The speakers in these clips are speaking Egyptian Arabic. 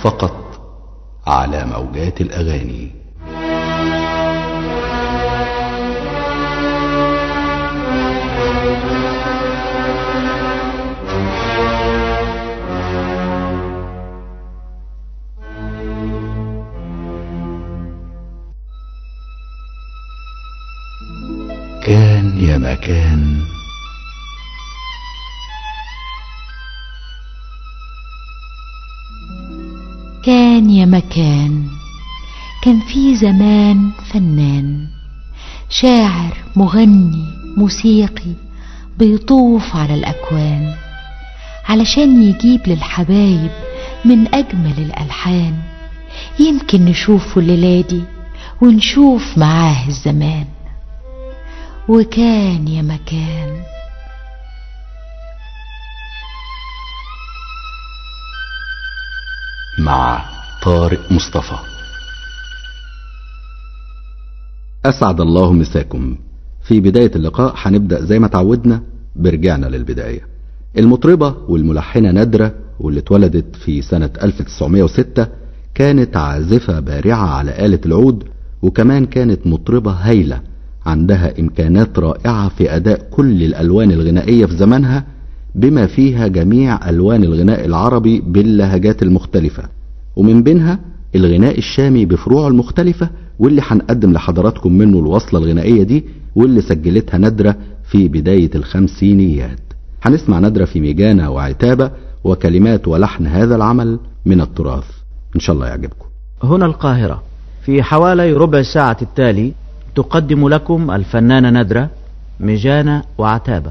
فقط على موجات الأغاني كان يا مكان كان يا مكان كان في زمان فنان شاعر مغني موسيقي بيطوف على الأكوان علشان يجيب للحبايب من أجمل الألحان يمكن نشوفه الليلة دي ونشوف معاه الزمان وكان يا مكان مع طارق مصطفى أسعد الله مساكم في بداية اللقاء هنبدأ زي ما تعودنا برجعنا للبداية المطربة والملحنة نادرة واللي اتولدت في سنة 1906 كانت عازفة بارعة على آلة العود وكمان كانت مطربة هايلة عندها إمكانات رائعة في أداء كل الألوان الغنائية في زمانها بما فيها جميع ألوان الغناء العربي باللهجات المختلفة ومن بينها الغناء الشامي بفروعه المختلفة واللي هنقدم لحضراتكم منه الوصلة الغنائية دي واللي سجلتها نادرة في بداية الخمسينيات هنسمع نادرة في ميجانا وعتابة وكلمات ولحن هذا العمل من التراث إن شاء الله يعجبكم هنا القاهرة في حوالي ربع ساعة التالي تقدم لكم الفنانة نادرة مجانا وعتابة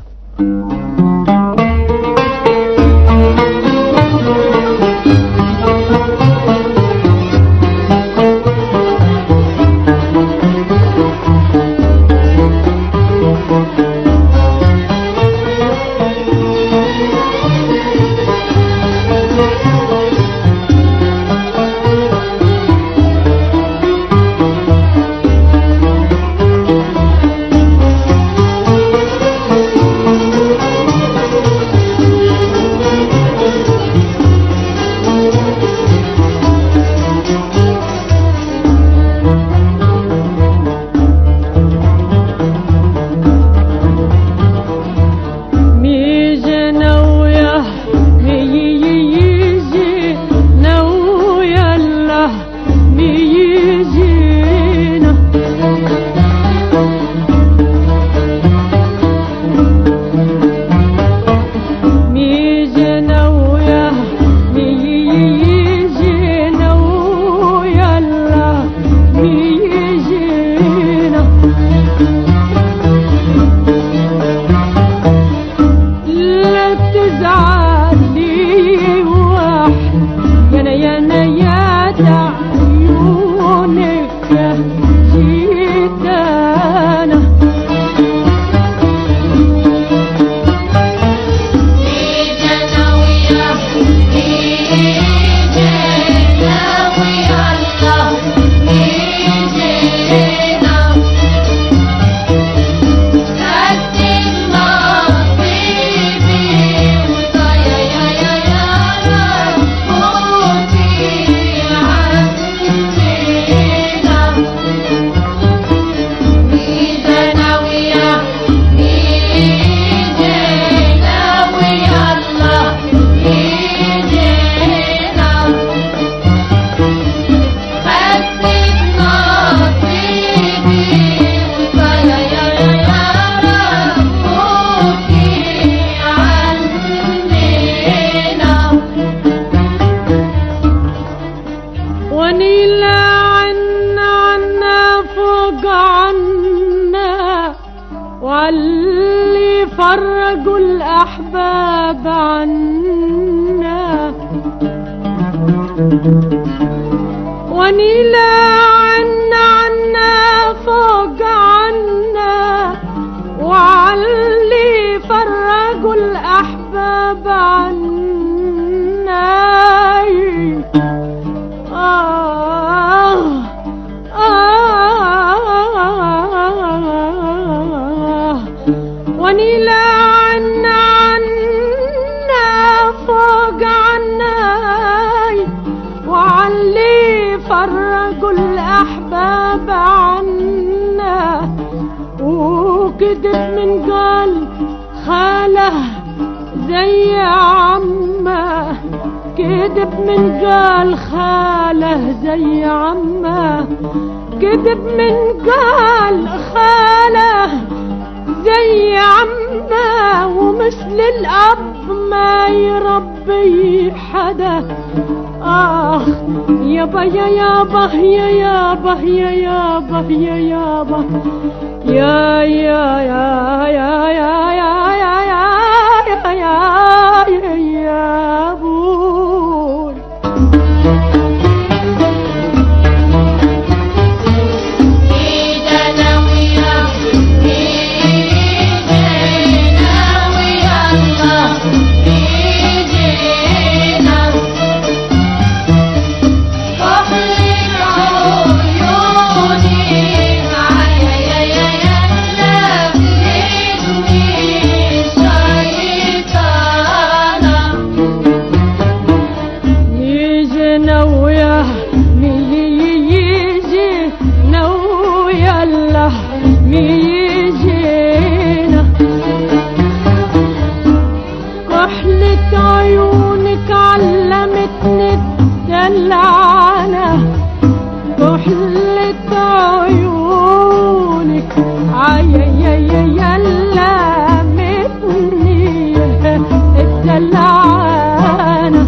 فرقوا الأحباب عنا وكذب من قال خاله زي عمه كذب من قال خاله زي عمه كذب من قال خاله زي عمه ومثل الأب ما يربي حدا آه يابا يا يابا يا يابا يا يابا يا يابا يا يا يا يا يا يا يا يا يا يا يا بوي يجي نويا ميجي نويا الله ميجينا كحلة عيونك علمتني الدلعانة كحلة عيونك عيا علمتني الدلعانة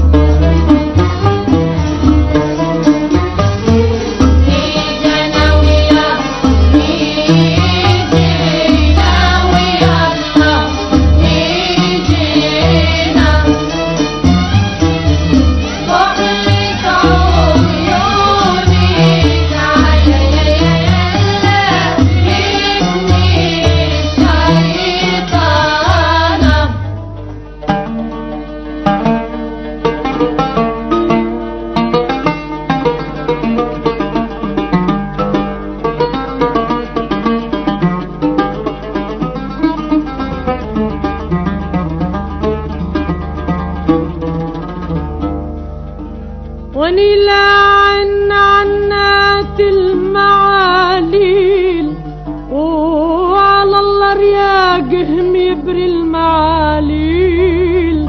ونيلا عن عنات المعاليل وعلى الله رياقهم يبري المعاليل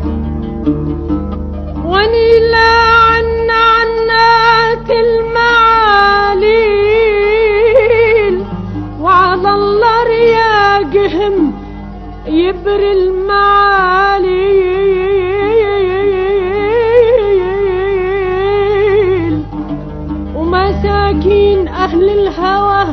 ونيلا عن عنات المعاليل وعلى الله رياقهم يبري المعاليل ومساكين أهل الهوى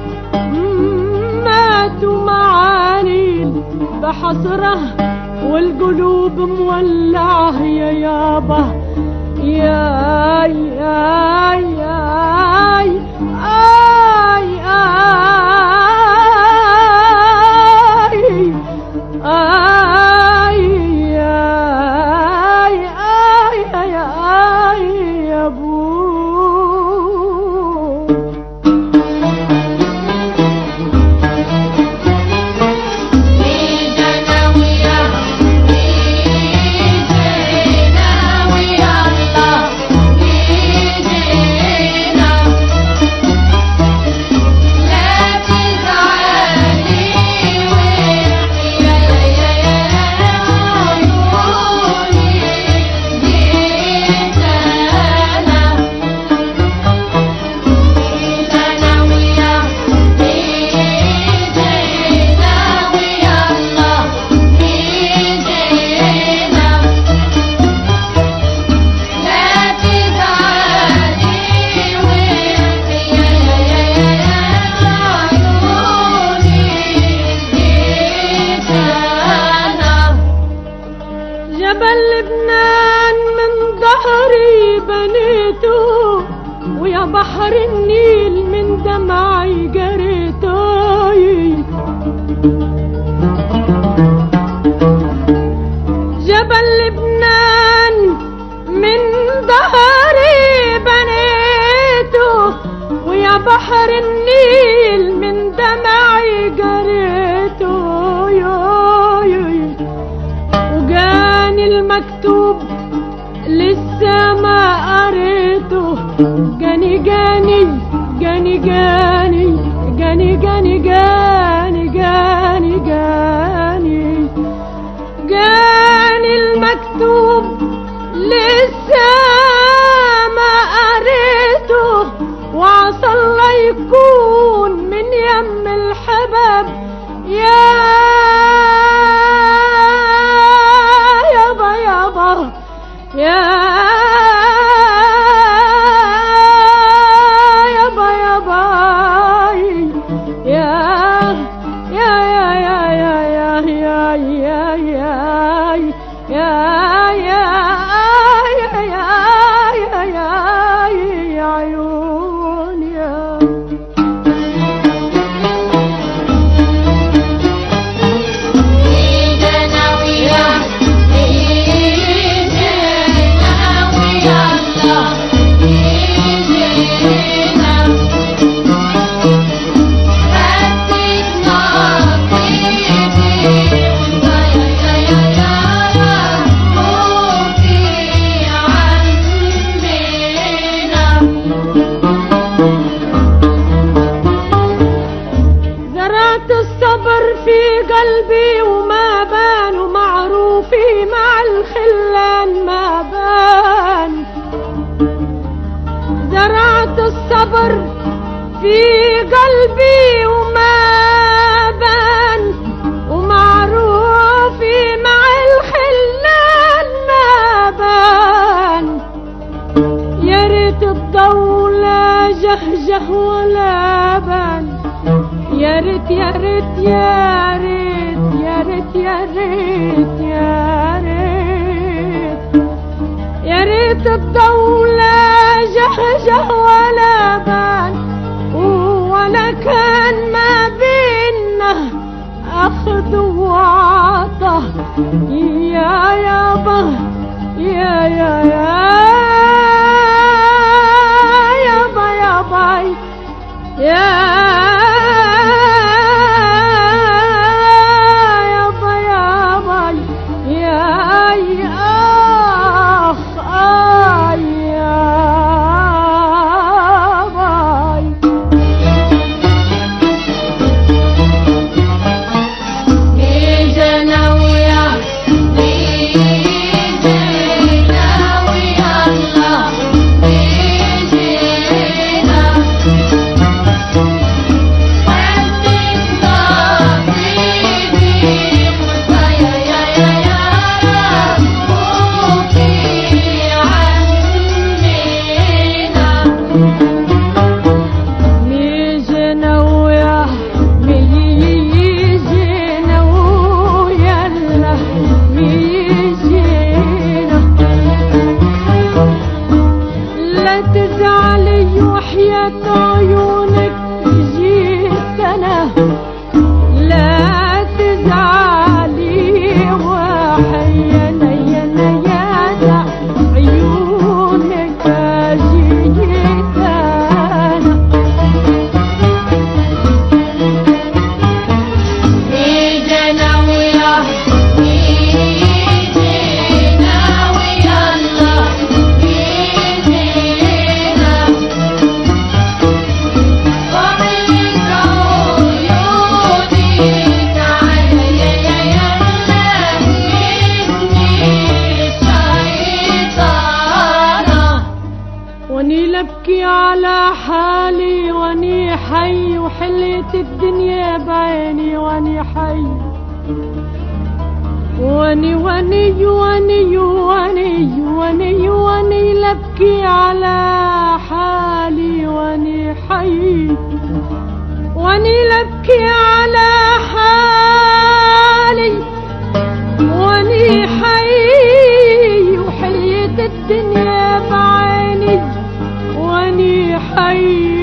ماتوا معانيل بحسرة والقلوب مولعة يا يابا يا يا يا آي آي آي آي آي آي آي آي يا بو جبل لبنان من ظهري بنيته ويا بحر النيل من دمعي جريته جبل لبنان من ظهري بنيته ويا بحر النيل من دمعي جريته يو يو وجاني المكتوب لسه ما قريته جاني جاني جاني جاني جاني جاني جاني جاني جاني جاني المكتوب لسه ما قريته وعسى الله يكون من يم الحباب يا يابا يابا يا يابا يابا يا يا يا يا يا يا يا يا يا يا يا يا يا يا يا عيون يا زرعت الصبر في قلبي وما بان ومعروفي مع الخلان ما بان زرعت الصبر في قلبي وما بان ومعروفي مع الخلان ما بان يا ريت الضولة جهجه ولا بان يا ريت يا ريت يا ريت يا ريت يا ريت يا ريت يا ريت الدولة جهجه ولا بان ولا كان ما بينا أخذ وعطا يا يابا يا يا يا يابا يابا يا يابا يابا يا يا أخ آي يابا ميجينا ويا ميجينا ويلا ميجينا لا تزعلي وحياة عيونك جيت انا لا تزعلي وحيانا يا يا عيونك جيت انا واني لبكي على حالي واني حي وحليت الدنيا بعيني واني حي واني واني واني واني واني واني لبكي على حالي واني حي واني لبكي على حالي واني حي وحليت الدنيا بعيني واني حي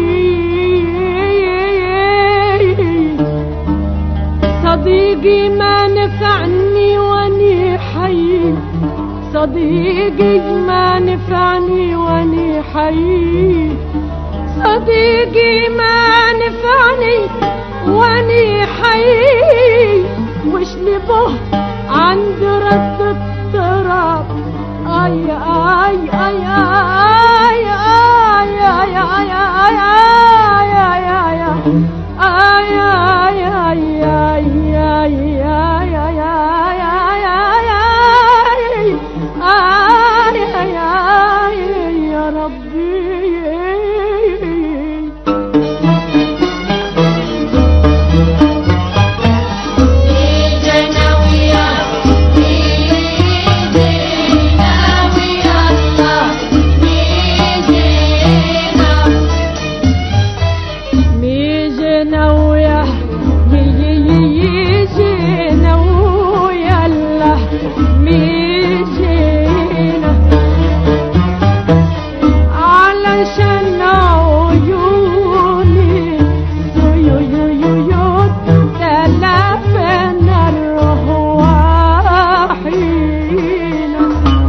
صديقي ما نفعني واني حي صديقي ما نفعني واني حي صديقي ما نفعني واني حي وش به عند رد التراب اي اي اي اي اي اي آي آي آي آي آي آي آي آي آي آي آي آي آي يا ربي ميجينا ويا يجينا ويلا ميجينا علشان عيوني يو تلفنا الرواحينا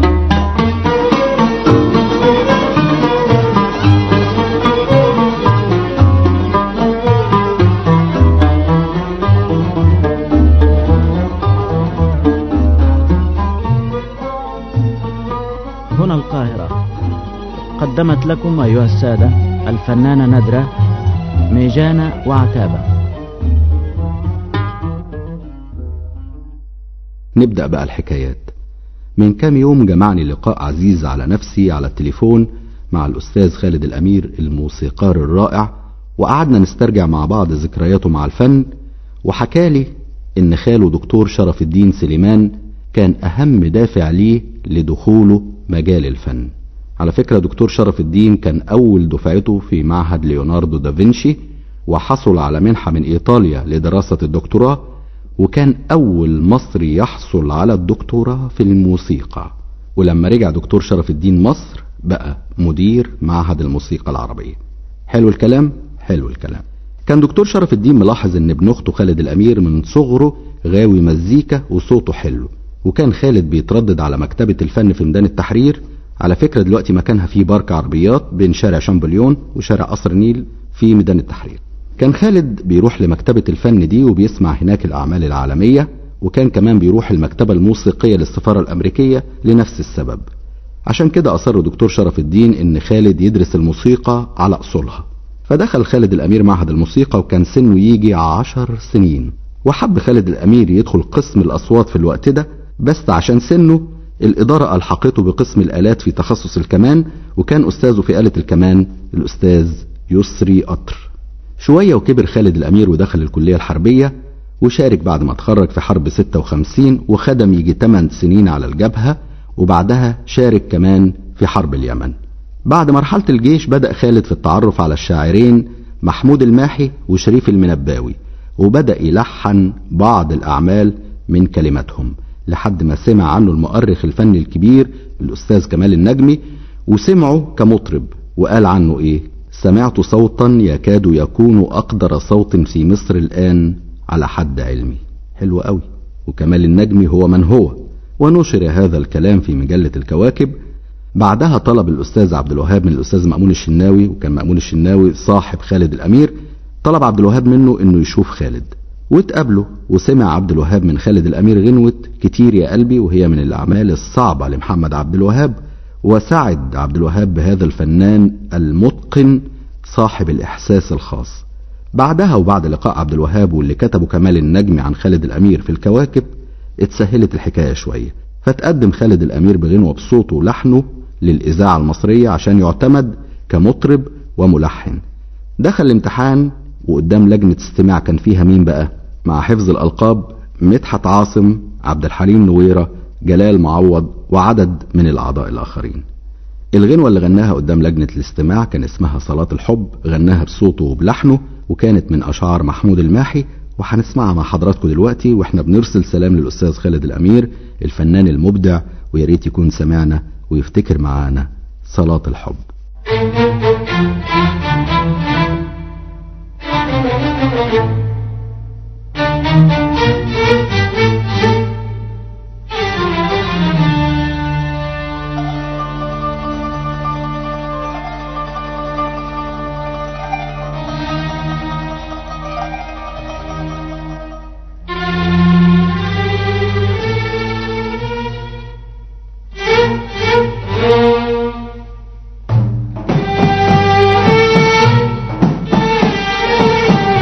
هنا القاهرة قدمت لكم أيها السادة الفنانة ندرة ميجانا وعتابة نبدأ بقى الحكايات من كام يوم جمعني لقاء عزيز على نفسي على التليفون مع الأستاذ خالد الأمير الموسيقار الرائع وقعدنا نسترجع مع بعض ذكرياته مع الفن وحكالي إن خاله دكتور شرف الدين سليمان كان أهم دافع ليه لدخوله مجال الفن على فكرة دكتور شرف الدين كان أول دفعته في معهد ليوناردو دافنشي وحصل على منحة من إيطاليا لدراسة الدكتوراه وكان أول مصري يحصل على الدكتوراه في الموسيقى ولما رجع دكتور شرف الدين مصر بقى مدير معهد الموسيقى العربية حلو الكلام؟ حلو الكلام كان دكتور شرف الدين ملاحظ ان ابن اخته خالد الامير من صغره غاوي مزيكا وصوته حلو وكان خالد بيتردد على مكتبة الفن في ميدان التحرير على فكرة دلوقتي مكانها في بارك عربيات بين شارع شامبليون وشارع قصر النيل في ميدان التحرير كان خالد بيروح لمكتبة الفن دي وبيسمع هناك الأعمال العالمية وكان كمان بيروح المكتبة الموسيقية للسفارة الأمريكية لنفس السبب عشان كده أصر دكتور شرف الدين إن خالد يدرس الموسيقى على أصولها فدخل خالد الأمير معهد الموسيقى وكان سنه يجي عشر سنين وحب خالد الأمير يدخل قسم الأصوات في الوقت ده بس عشان سنه الإدارة ألحقته بقسم الآلات في تخصص الكمان وكان أستاذه في آلة الكمان الأستاذ يسري قطر شوية وكبر خالد الأمير ودخل الكلية الحربية وشارك بعد ما اتخرج في حرب 56 وخدم يجي 8 سنين على الجبهة وبعدها شارك كمان في حرب اليمن بعد مرحلة الجيش بدأ خالد في التعرف على الشاعرين محمود الماحي وشريف المنباوي وبدأ يلحن بعض الأعمال من كلماتهم لحد ما سمع عنه المؤرخ الفني الكبير الأستاذ كمال النجمي وسمعه كمطرب وقال عنه إيه سمعت صوتا يكاد يكون أقدر صوت في مصر الآن على حد علمي حلو قوي وكمال النجمي هو من هو ونشر هذا الكلام في مجلة الكواكب بعدها طلب الأستاذ عبد الوهاب من الأستاذ مأمون الشناوي وكان مأمون الشناوي صاحب خالد الأمير طلب عبد الوهاب منه إنه يشوف خالد واتقابلوا وسمع عبد الوهاب من خالد الأمير غنوة كتير يا قلبي وهي من الأعمال الصعبة لمحمد عبد الوهاب وسعد عبد الوهاب بهذا الفنان المتقن صاحب الإحساس الخاص بعدها وبعد لقاء عبد الوهاب واللي كتبه كمال النجم عن خالد الأمير في الكواكب اتسهلت الحكاية شوية فتقدم خالد الأمير بغنوة بصوته ولحنه للإذاعة المصرية عشان يعتمد كمطرب وملحن دخل الامتحان وقدام لجنة استماع كان فيها مين بقى مع حفظ الألقاب مدحت عاصم عبد الحليم نويرة جلال معوض وعدد من الأعضاء الآخرين الغنوة اللي غناها قدام لجنة الاستماع كان اسمها صلاة الحب غناها بصوته وبلحنه وكانت من أشعار محمود الماحي وهنسمعها مع حضراتكم دلوقتي واحنا بنرسل سلام للأستاذ خالد الأمير الفنان المبدع ويا ريت يكون سمعنا ويفتكر معانا صلاة الحب Thank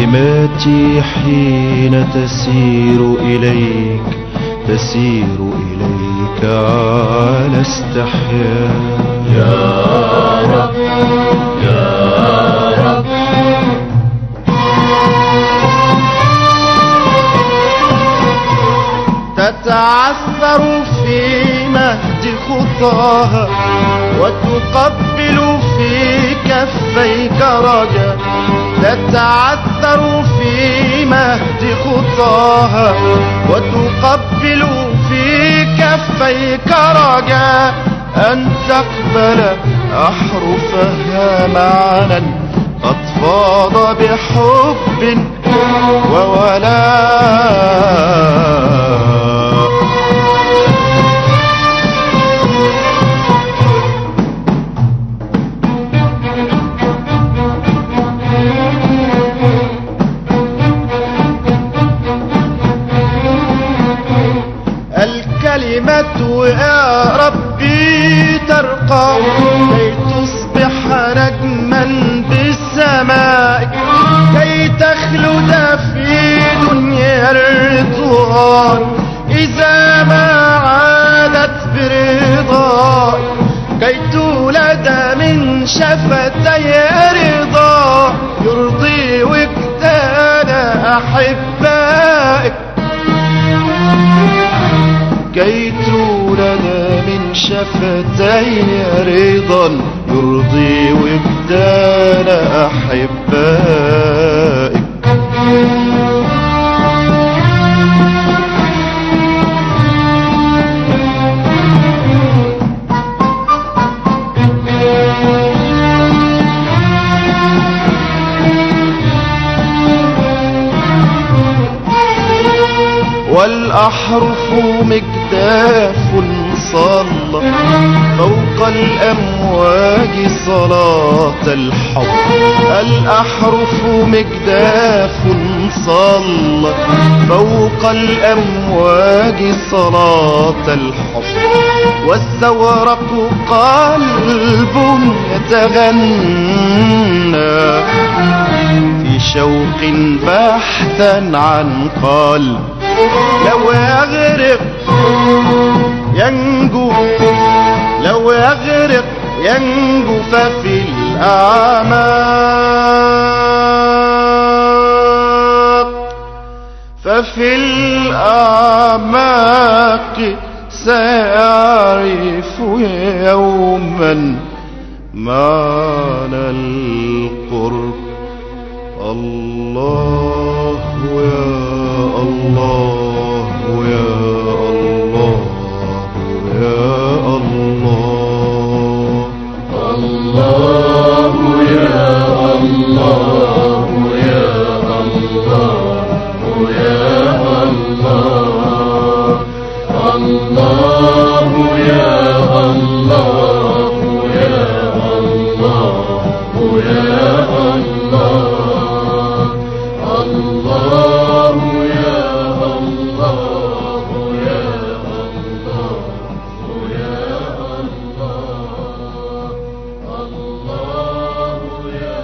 كلماتي حين تسير إليك تسير إليك على استحياء يا رب يا رب تتعثر في مهد خطاها وتقبل في كفيك رجا تتعثر في مهد خطاها وتقبل في كفيك رجا أن تقبل أحرفها معنا قد فاض بحب وولاء الكلمة يا ربي ترقى كي تصبح نجما بالسماء كي تخلد في دنيا الرضوان إذا ما عادت برضا كي تولد من شفتي رضا يرضي وجدان أحبائك كي تولد من شفتين رضا يرضي وجدان أحبائك والأحرف مجداف صلى فوق الأمواج صلاة الحب الأحرف مجداف صلى فوق الأمواج صلاة الحب والزورق قلب يتغنى في شوق بحثا عن قلب لو يغرق ينجو لو يغرق ينجو ففي الأعماق ففي الأعماق سيعرف يوما معنى القرب الله يا الله يا الله يا الله الله يا الله يا الله يا الله الله يا الله يا الله يا الله الله يا الله يا الله يا الله الله يا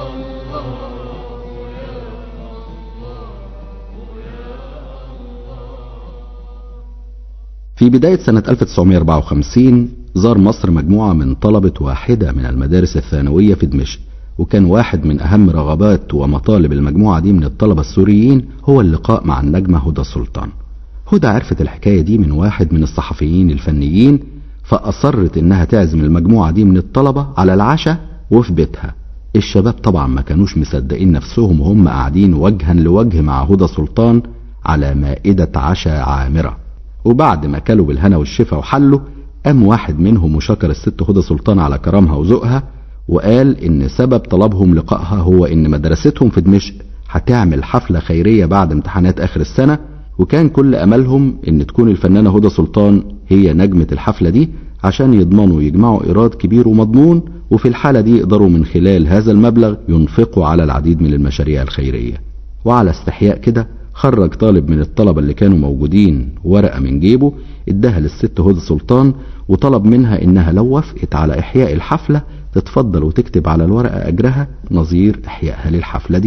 في بداية سنة 1954 زار مصر مجموعة من طلبة واحدة من المدارس الثانوية في دمشق وكان واحد من أهم رغبات ومطالب المجموعة دي من الطلبة السوريين هو اللقاء مع النجمة هدى سلطان هدى عرفت الحكاية دي من واحد من الصحفيين الفنيين فأصرت إنها تعزم المجموعة دي من الطلبة على العشاء وفي بيتها الشباب طبعا ما كانوش مصدقين نفسهم وهم قاعدين وجها لوجه مع هدى سلطان على مائدة عشاء عامرة وبعد ما كلوا بالهنا والشفا وحلوا قام واحد منهم وشكر الست هدى سلطان على كرمها وذوقها وقال ان سبب طلبهم لقائها هو ان مدرستهم في دمشق هتعمل حفلة خيرية بعد امتحانات اخر السنة وكان كل املهم ان تكون الفنانة هدى سلطان هي نجمة الحفلة دي عشان يضمنوا يجمعوا ايراد كبير ومضمون وفي الحالة دي يقدروا من خلال هذا المبلغ ينفقوا على العديد من المشاريع الخيرية وعلى استحياء كده خرج طالب من الطلبة اللي كانوا موجودين ورقة من جيبه اداها للست هدى سلطان وطلب منها انها لو وافقت على احياء الحفلة تتفضل وتكتب على الورقة اجرها نظير احيائها للحفلة دي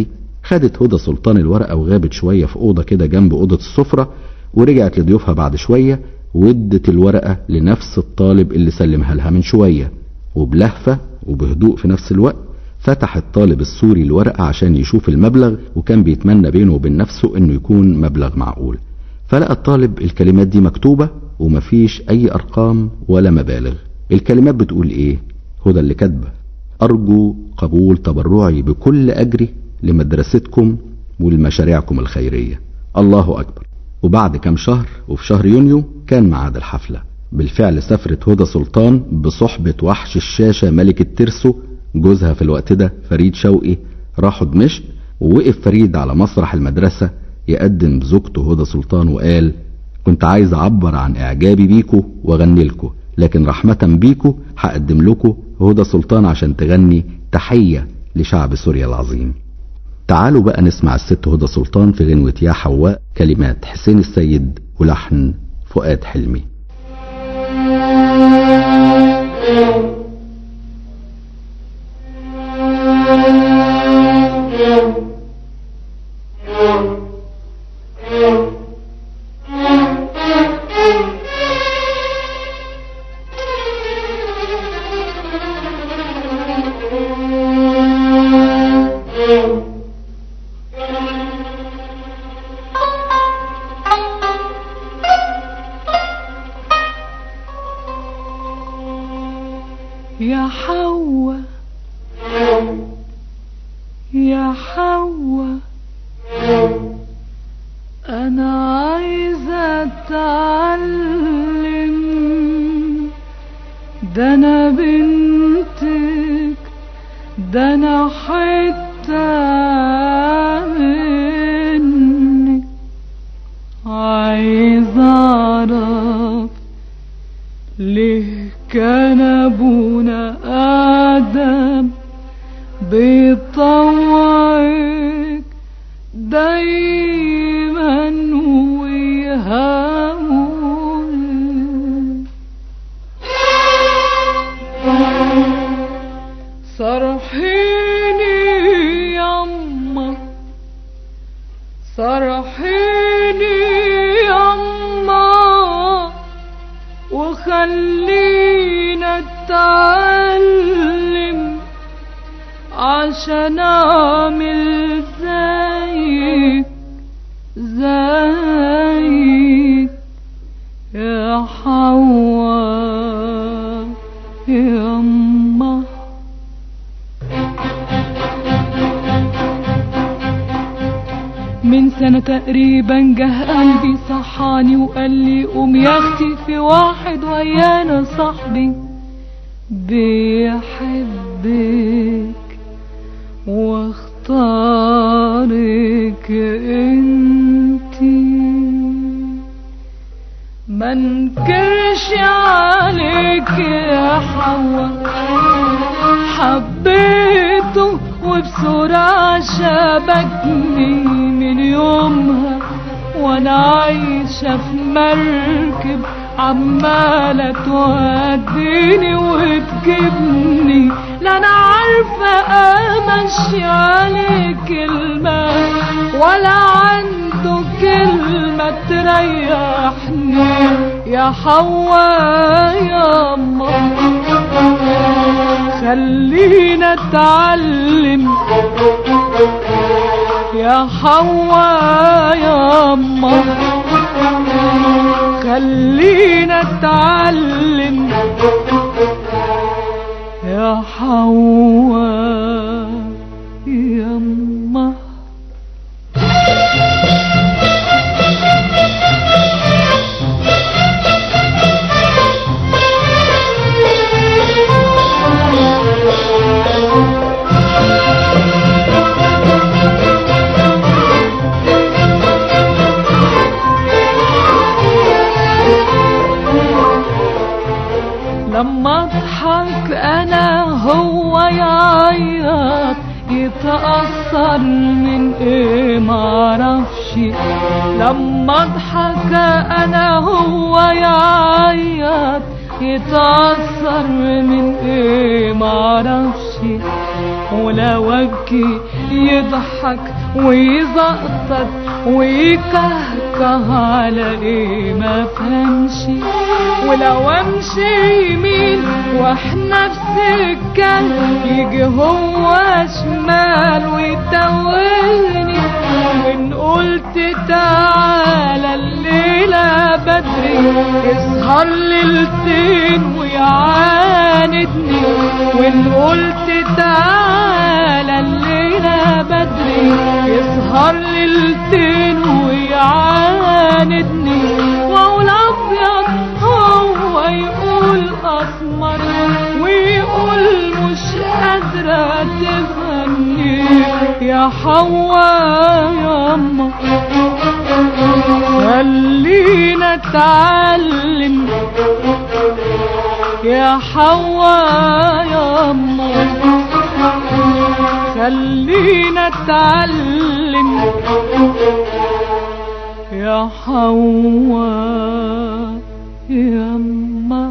خدت هدى سلطان الورقة وغابت شوية في أوضة كده جنب أوضة السفرة ورجعت لضيوفها بعد شوية وادت الورقة لنفس الطالب اللي سلمها لها من شوية وبلهفة وبهدوء في نفس الوقت فتح الطالب السوري الورقة عشان يشوف المبلغ وكان بيتمنى بينه وبين نفسه انه يكون مبلغ معقول فلقى الطالب الكلمات دي مكتوبة ومفيش اي ارقام ولا مبالغ الكلمات بتقول ايه هدى اللي كاتبه ارجو قبول تبرعي بكل اجري لمدرستكم ولمشاريعكم الخيرية الله اكبر وبعد كام شهر وفي شهر يونيو كان ميعاد الحفلة بالفعل سافرت هدى سلطان بصحبة وحش الشاشة ملك الترسو جوزها في الوقت ده فريد شوقي راحوا دمشق ووقف فريد على مسرح المدرسة يقدم زوجته هدى سلطان وقال كنت عايز اعبر عن اعجابي بيكو واغني لكو لكن رحمة بيكو هقدم لكو هدى سلطان عشان تغني تحية لشعب سوريا العظيم تعالوا بقى نسمع الست هدى سلطان في غنوة يا حواء كلمات حسين السيد ولحن فؤاد حلمي يا حواء يا حواء أنا عايزة أتعلم ده أنا بنتك ده أنا حتة منك عايزة أعرف ليه كان أبونا آدم بيطوعك دايما ويهون صرحيني يما صرحيني يما وخلينا اتعلم عشان اعمل زيك زيك يا حواء يما من سنة تقريبا جه قلبي صحاني وقال لي قوم يا اختي في واحد ويانا صاحبي بيحبك واختارك انتي ما انكرش عليك يا حواء حبيته وبسرعة شبكني من يومها وانا عايشة في مركب عمالة توديني وتجيبني لا انا عارفة امشي عليه كلمة ولا عنده كلمة تريحني يا حواء يا أما خلينا اتعلم يا حواء يا أما خلينا اتعلم يا حواء يا أما لما اضحك انا هو يعيط يتأثر من ايه معرفش لما اضحك انا هو يعيط يتأثر من ايه معرفش ولو ابكي يضحك ويزقطط ويكهكه على ايه ما فهمش ولو امشي يمين واحنا في سكه يجي هو شمال ويتوهني وان قلت تعالى الليله بدري يسهر ليلتين ويعاندني وان قلت تعالى الليله بدري يسهر ليلتين ويعاندني واقول ابيض هو يقول اسمر ويقول مش قادره تفهمني يا حوا ياما خلينا اتعلم يا حوا ياما خلينا اتعلم يا حوا ياما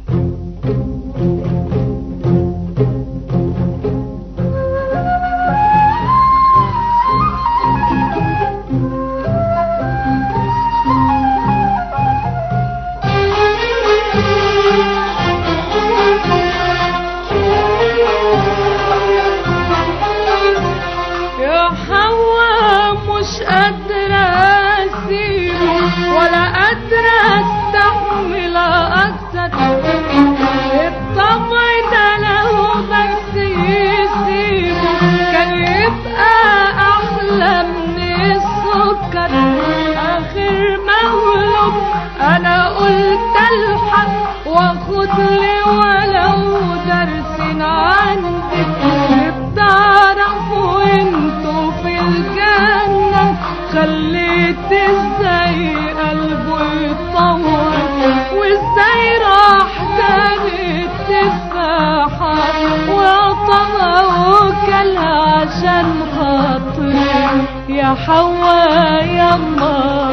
يا حوا مش قادرة أسيبه ولا قادرة أستحمل أكتر الطبع ده لو بس يسيبه كان يبقى أحلى من السكر آخر مغلوب أنا قلت الحق واخد لي ولو درس عندك بتعرفوا انتوا في الجنة خليت ازاي قلبه يتطور وازاي راح تاني التفاحة وعطاها وكلها عشان خاطري يا حوا يما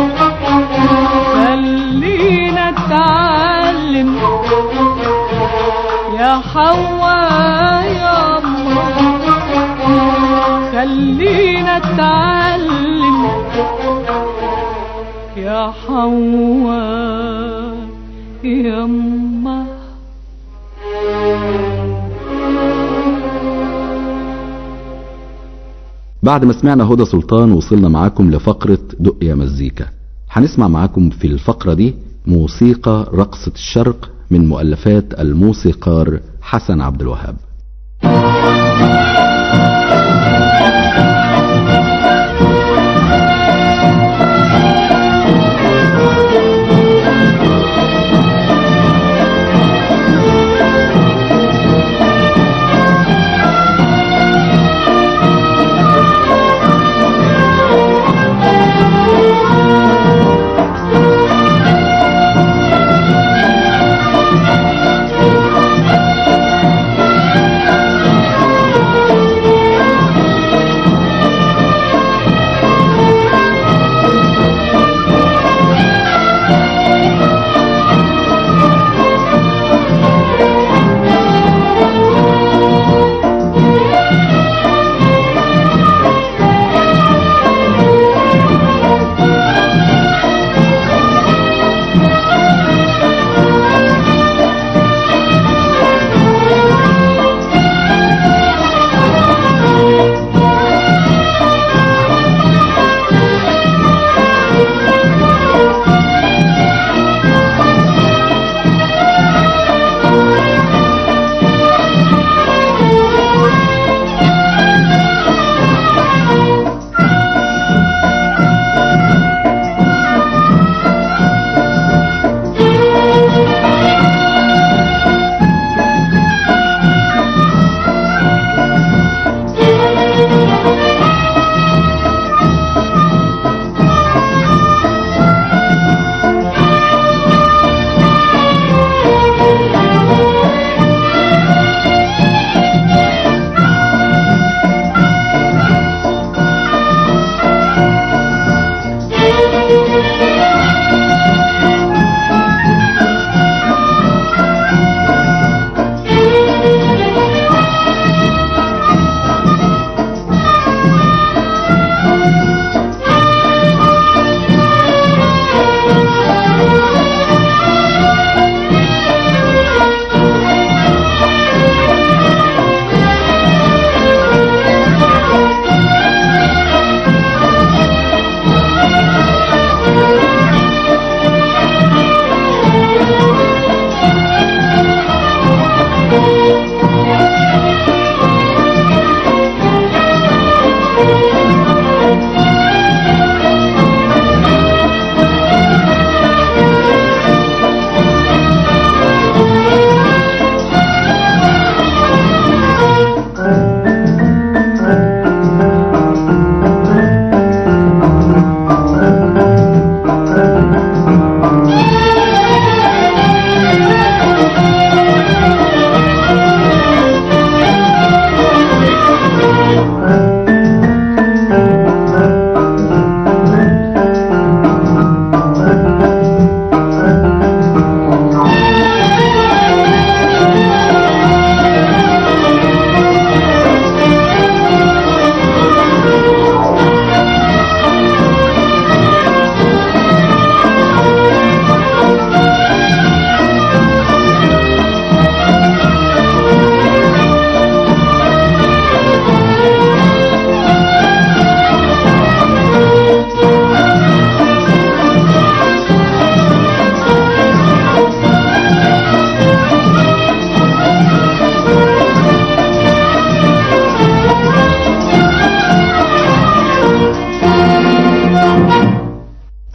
خلينا اتعلم يا حوا يما خلينا اتعلم يا حوا يما بعد ما سمعنا هدى سلطان وصلنا معاكم لفقرة دق يا مزيكا هنسمع معاكم في الفقرة دي موسيقى رقصة الشرق من مؤلفات الموسيقار حسن عبد الوهاب يا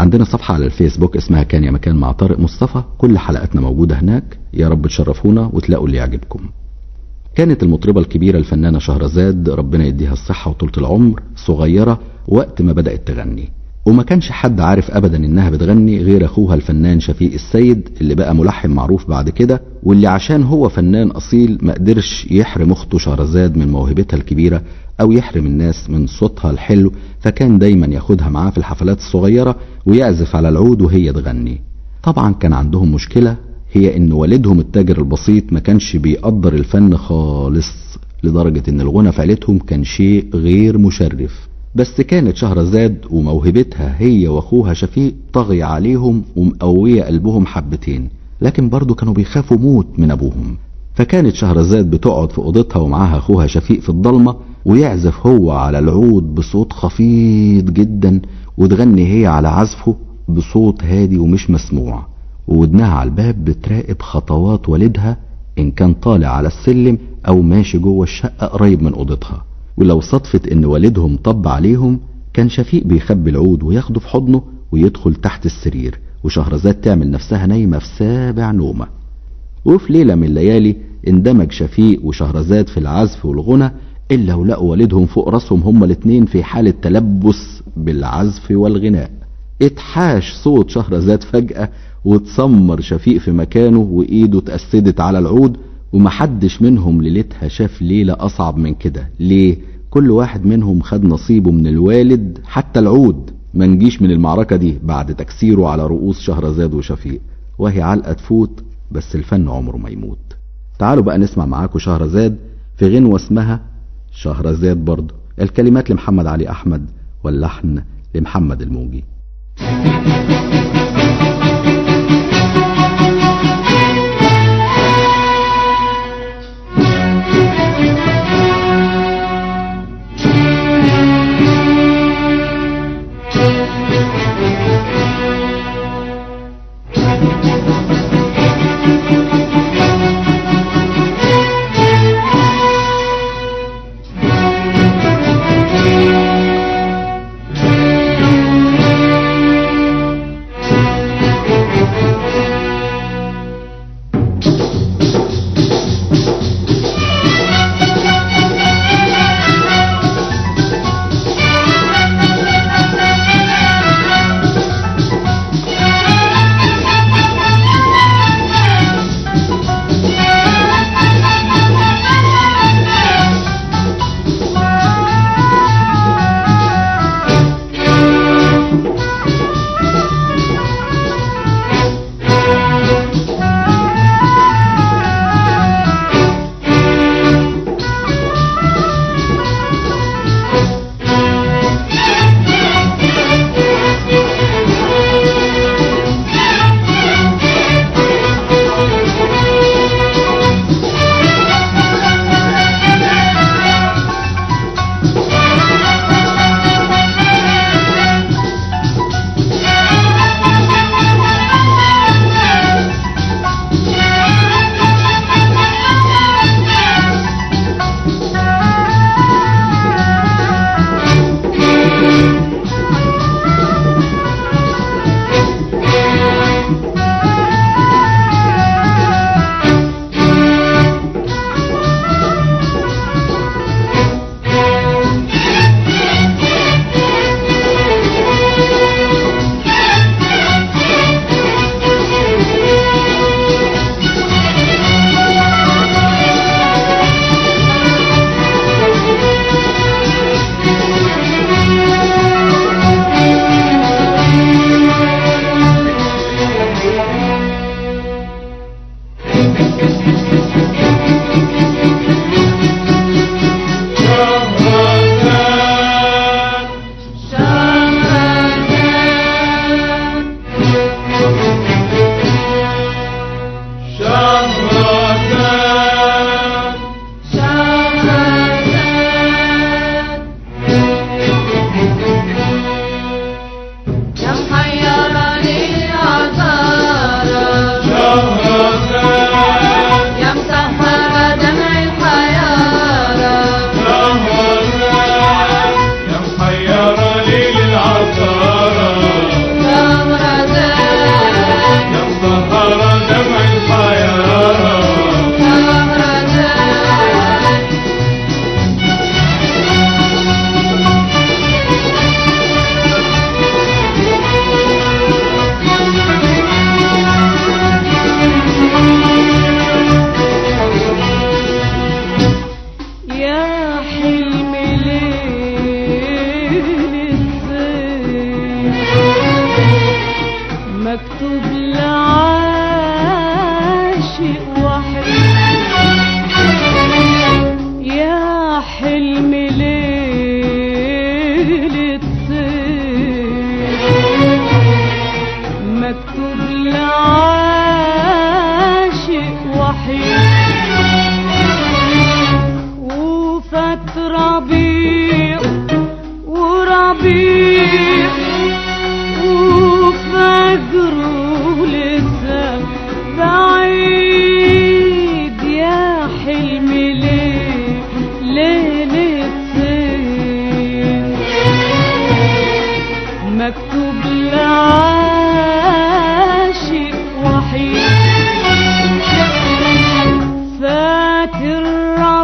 عندنا صفحة على الفيسبوك اسمها كان يا مكان مع طارق مصطفى كل حلقاتنا موجودة هناك يا رب تشرفونا وتلاقوا اللي يعجبكم كانت المطربة الكبيرة الفنانة شهرزاد ربنا يديها الصحة وطولة العمر صغيرة وقت ما بدأت تغني وما كانش حد عارف ابدا انها بتغني غير اخوها الفنان شفيق السيد اللي بقى ملحن معروف بعد كده واللي عشان هو فنان اصيل ما قدرش يحرم اخته شهرزاد من موهبتها الكبيره او يحرم الناس من صوتها الحلو فكان دايما ياخدها معاه في الحفلات الصغيره ويعزف على العود وهي تغني طبعا كان عندهم مشكله هي ان والدهم التاجر البسيط ما كانش بيقدر الفن خالص لدرجه ان الغنى في عيلتهم كان شيء غير مشرف بس كانت شهرزاد وموهبتها هي واخوها شفيق طاغية عليهم ومقوية قلبهم حبتين لكن برضو كانوا بيخافوا موت من ابوهم فكانت شهرزاد بتقعد في اوضتها ومعاها اخوها شفيق في الضلمة ويعزف هو على العود بصوت خفيض جدا وتغني هي على عزفه بصوت هادي ومش مسموع وودنها على الباب بتراقب خطوات والدها ان كان طالع على السلم او ماشي جوه الشقة قريب من اوضتها ولو صدفت ان والدهم طب عليهم كان شفيق بيخبي العود وياخده في حضنه ويدخل تحت السرير وشهرزاد تعمل نفسها نايمة في سابع نومة وفي ليلة من الليالي اندمج شفيق وشهرزاد في العزف والغنى إلا ولقوا والدهم فوق راسهم هما الاتنين في حالة تلبس بالعزف والغناء اتحاش صوت شهرزاد فجأة واتسمر شفيق في مكانه وإيده اتأسدت على العود ومحدش منهم ليلتها شاف ليلة أصعب من كده ليه؟ كل واحد منهم خد نصيبه من الوالد حتى العود ما نجيش من المعركة دي بعد تكسيره على رؤوس شهرزاد وشفيق وهي علقة تفوت بس الفن عمره ما يموت تعالوا بقى نسمع معاكم شهرزاد في غنوة اسمها شهرزاد برضه الكلمات لمحمد علي أحمد واللحن لمحمد الموجي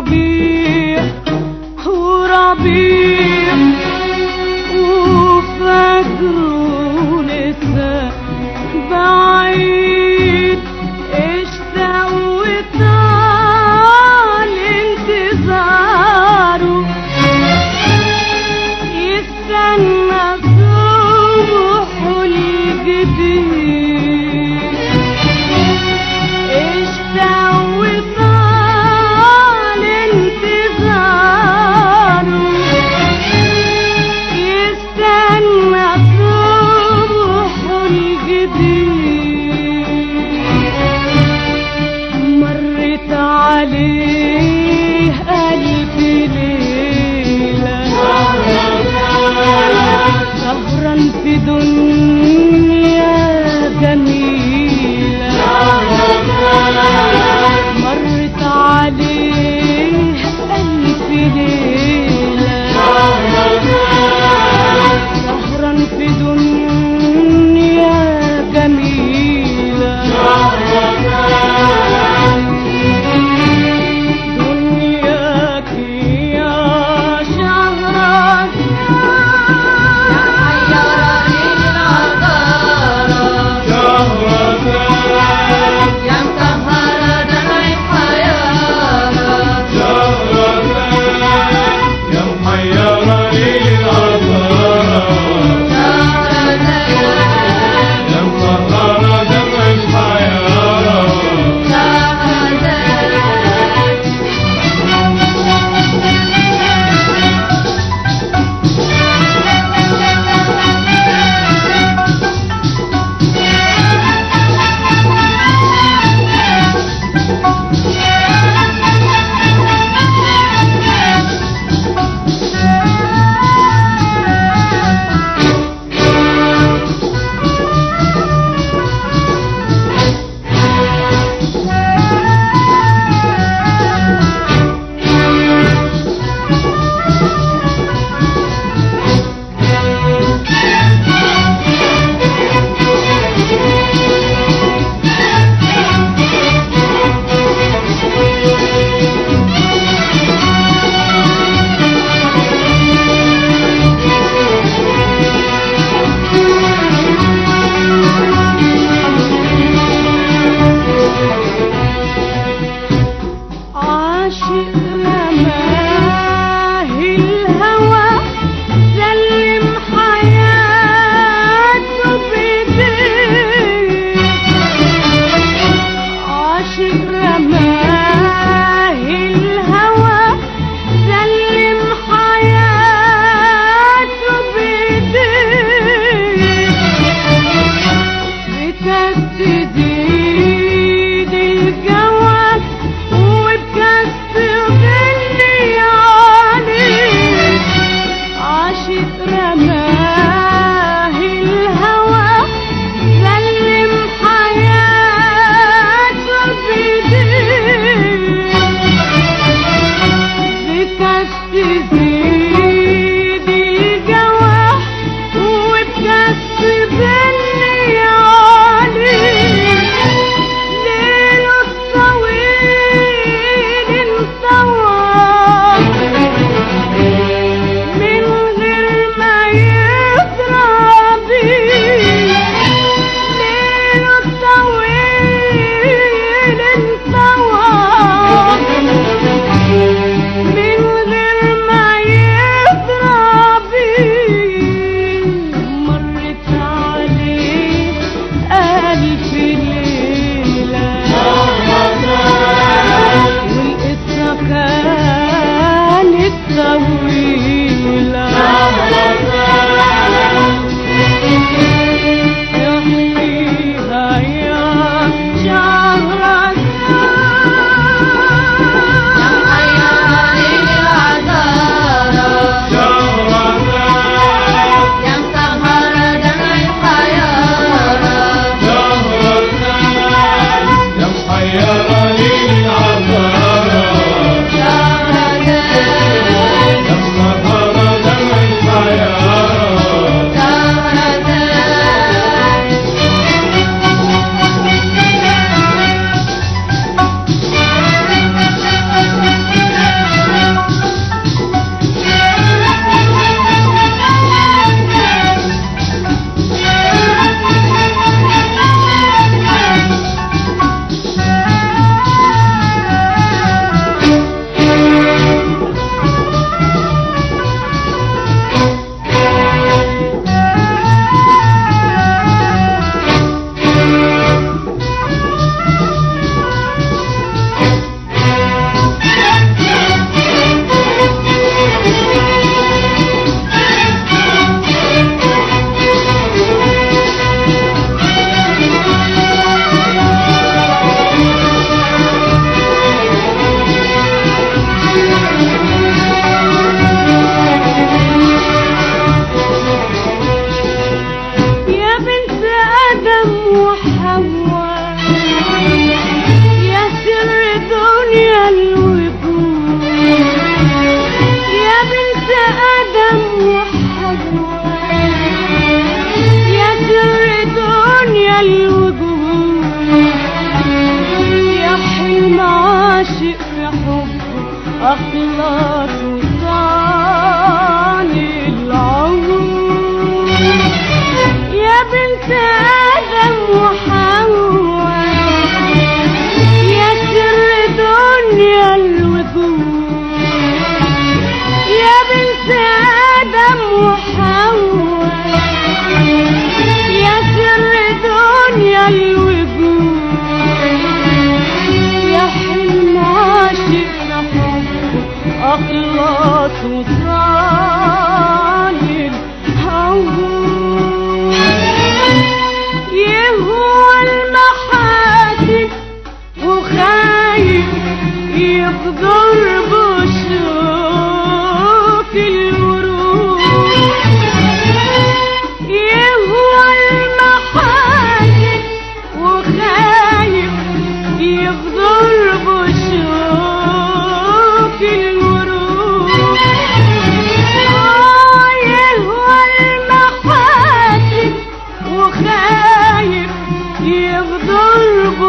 ربيع وربيع وفجر لسه بعيد اشتاق وطال انتظاره يستنى صبحه الجديد اشتاق وطال انتظاره يستنى صبحه الجديد مرت عليه ألف ليلة سهرا في دنيا جميلة مرت عليه ألف ليلة سهرا في دنيا جميلة دنياك يا شهرك عاشق رماه الهوى سلم حياته بيديه عاشق رماه الهوى سلم حياته بيديه بتسديد الجواب وبكسر غني عليه عاشق رماه الهوى سلم حياته بيديه بتسديد الجواب وبكسر غني عليه ليله الطويل انطوى من غير ما يدرى بيه ليله الطويل انطوى من غير ما أخلص وصاني العمر يا بنت آدم وحواء يا سر دنيا الوجود يا بنت آدم وحواء يا سر دنيا الوجود يا حلم عاشقنا حب أخلص وصاني الهوى يهوى المحاسن وخايف يقدر بشوك الورود يهوى المحاسن وخايف يقدر بشوك الورود آه يهوى المحاسن وخايف يغدر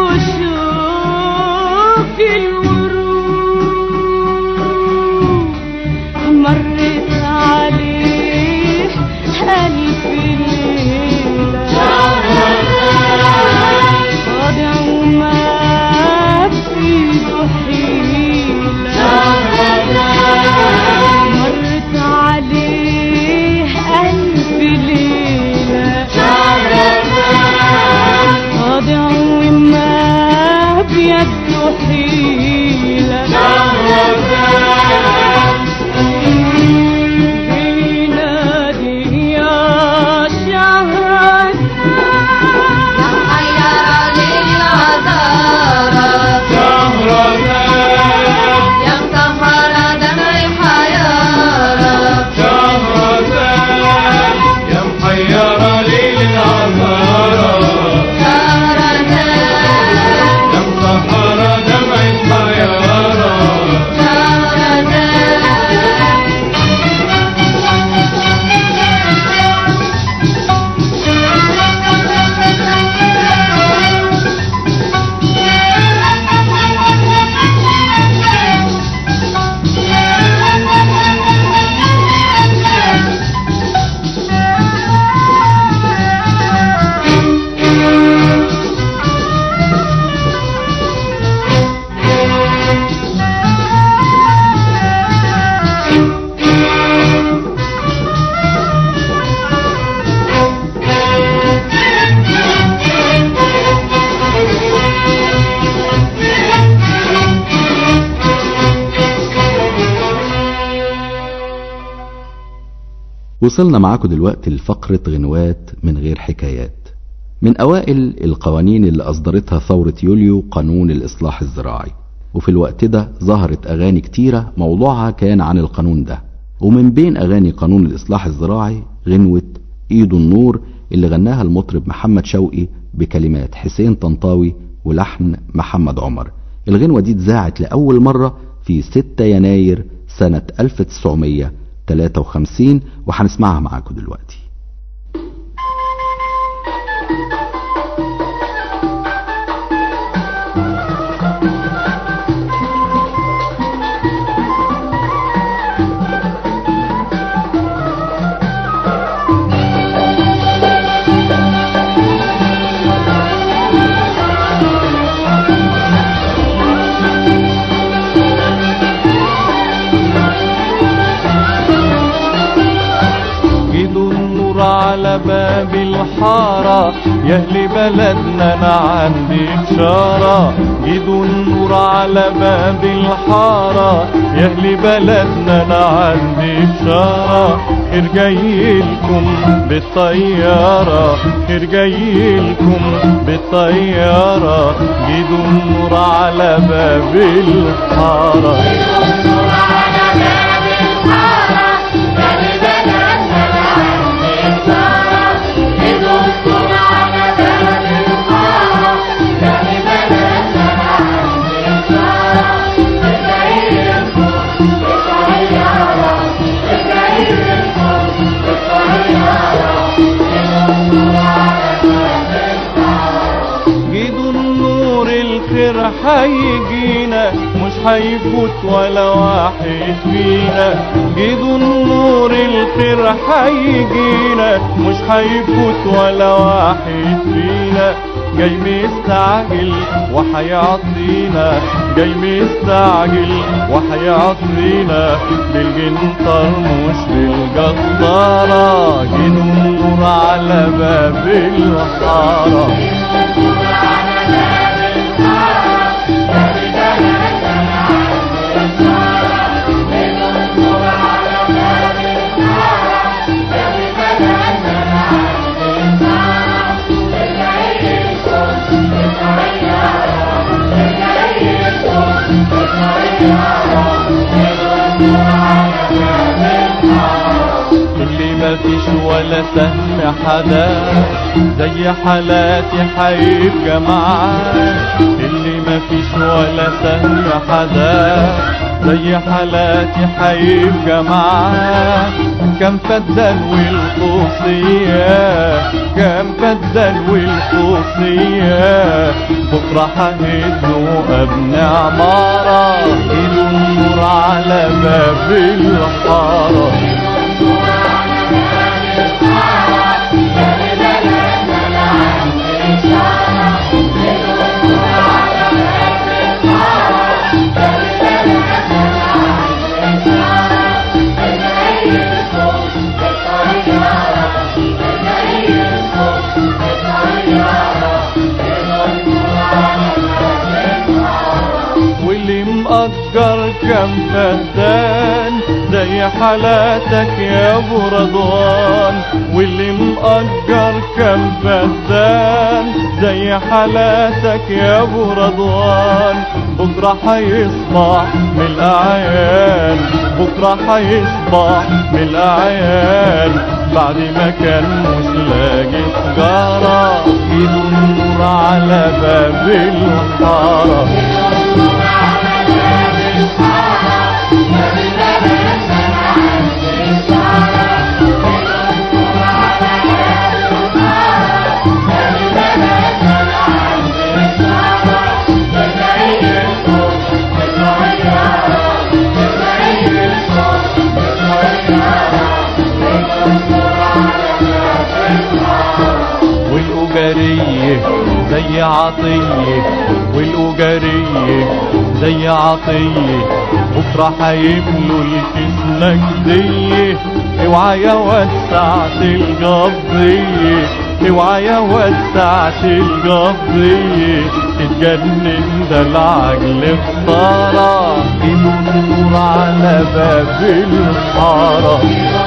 بشوك الورود مرت عليه ألف ليلة خاضع وما بإيده حيلة مرت عليه ألف ليلة خاضع وما بيده حيلة بينادي يا شهر يا محيرة ليل العذارى يا مسهرة دمع الحيارى وصلنا معاكم دلوقتي لفقرة غنوات من غير حكايات من أوائل القوانين اللي أصدرتها ثورة يوليو قانون الإصلاح الزراعي وفي الوقت ده ظهرت أغاني كتيرة موضوعها كان عن القانون ده ومن بين أغاني قانون الإصلاح الزراعي غنوة إيدو النور اللي غناها المطرب محمد شوقي بكلمات حسين طنطاوي ولحن محمد عمر الغنوة دي اتذاعت لأول مرة في 6 يناير سنة 1953 وهنسمعها معاكم دلوقتي جدوا النور على باب الحارة يا اهل بلدنا انا عندي اشارة جدوا النور على باب الحارة يا اهل بلدنا انا عندي اشارة خير جايلكم بالطيارة خير جايلكم بالطيارة جدوا النور على باب الحارة جدوا النور الخير هيجينا مش هيفوت ولا واحد واحد فينا جيدوا النور الخير هيجينا مش هيفوت ولا واحد فينا جاي مستعجل وهيعطينا جاي مستعجل وهيعطينا بالجنطر مش بالجزارة جيدوا النور على باب الحارة اللي ما فيش ولا سهم حدا زي حالاتي حيبقى معاه اللي ما فيش ولا سهم حدا زي حالاتي حيبقى معاه كم فدان والقوصية كم فدان والقوصية بكرة ههدوا ابن عمارة ايدوا النور على باب الحارة واللي مأجر كم فدان زي حالاتك يا ابو رضوان واللي مأجر كم فدان زي حالاتك يا ابو رضوان بكرة هيصبح من الأعيان بكرة هيصبح من الأعيان بعد ما كان مش لاقي سجارة ايده النور على باب الحارة والأجرية زي عطية والأجرية زي عطية بكرة هيملوا الكيس نجدية اوعى يا وسعت القبضية اوعى يا وسعت القبضية تتجنن ده العجل خسارة ايده النور على باب الحارة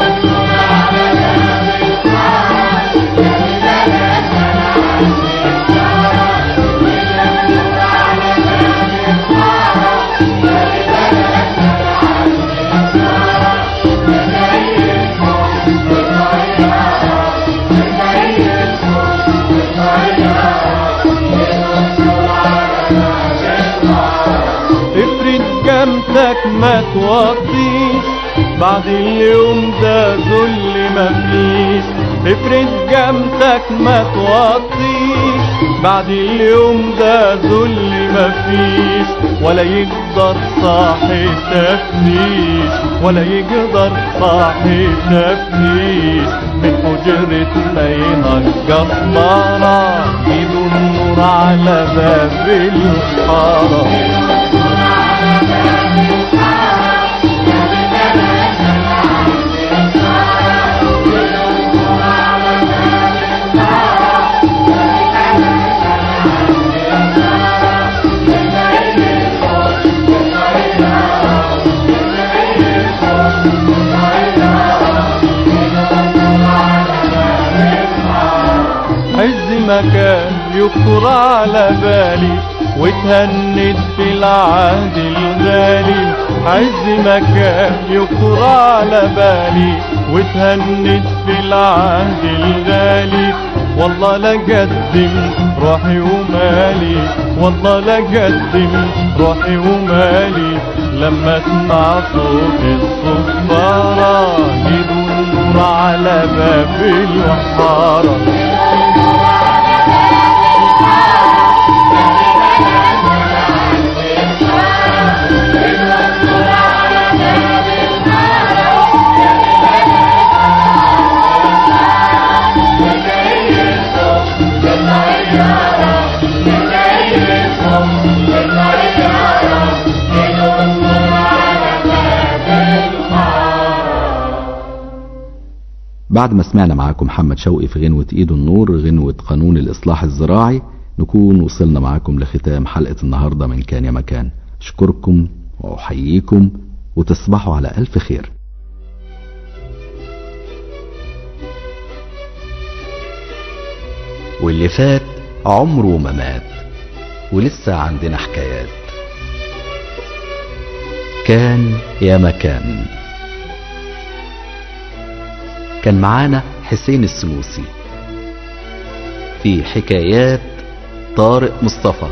افرد جامتك ما توطيش بعد اليوم ده ذل مفيش افرد جامتك ما توطيش بعد اليوم ده ذل مفيش ولا يقدر صاحي تفتيش ولا يقدر صاحي تفتيش من حجرتنا ينجر نارا ايده النور على باب الحاره عز مكان يخطر على بالي وتهند في العهد الغالي عز مكان يخطر على بالي وتهند في العهد الغالي والله لا قدم روحي ومالي والله لا قدم روحي ومالي لما اسمع صوت الصفارة يدور النور على باب الحارة بعد ما سمعنا معاكم محمد شوقي في غنوة ايد النور غنوة قانون الاصلاح الزراعي نكون وصلنا معاكم لختام حلقة النهاردة من كان يا مكان اشكركم واحييكم وتصبحوا على الف خير واللي فات عمره ما مات ولسه عندنا حكايات كان يا مكان كان معانا حسين السنوسي في حكايات طارق مصطفى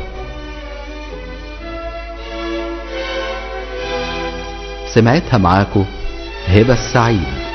سمعتها معاكو هبة السعيد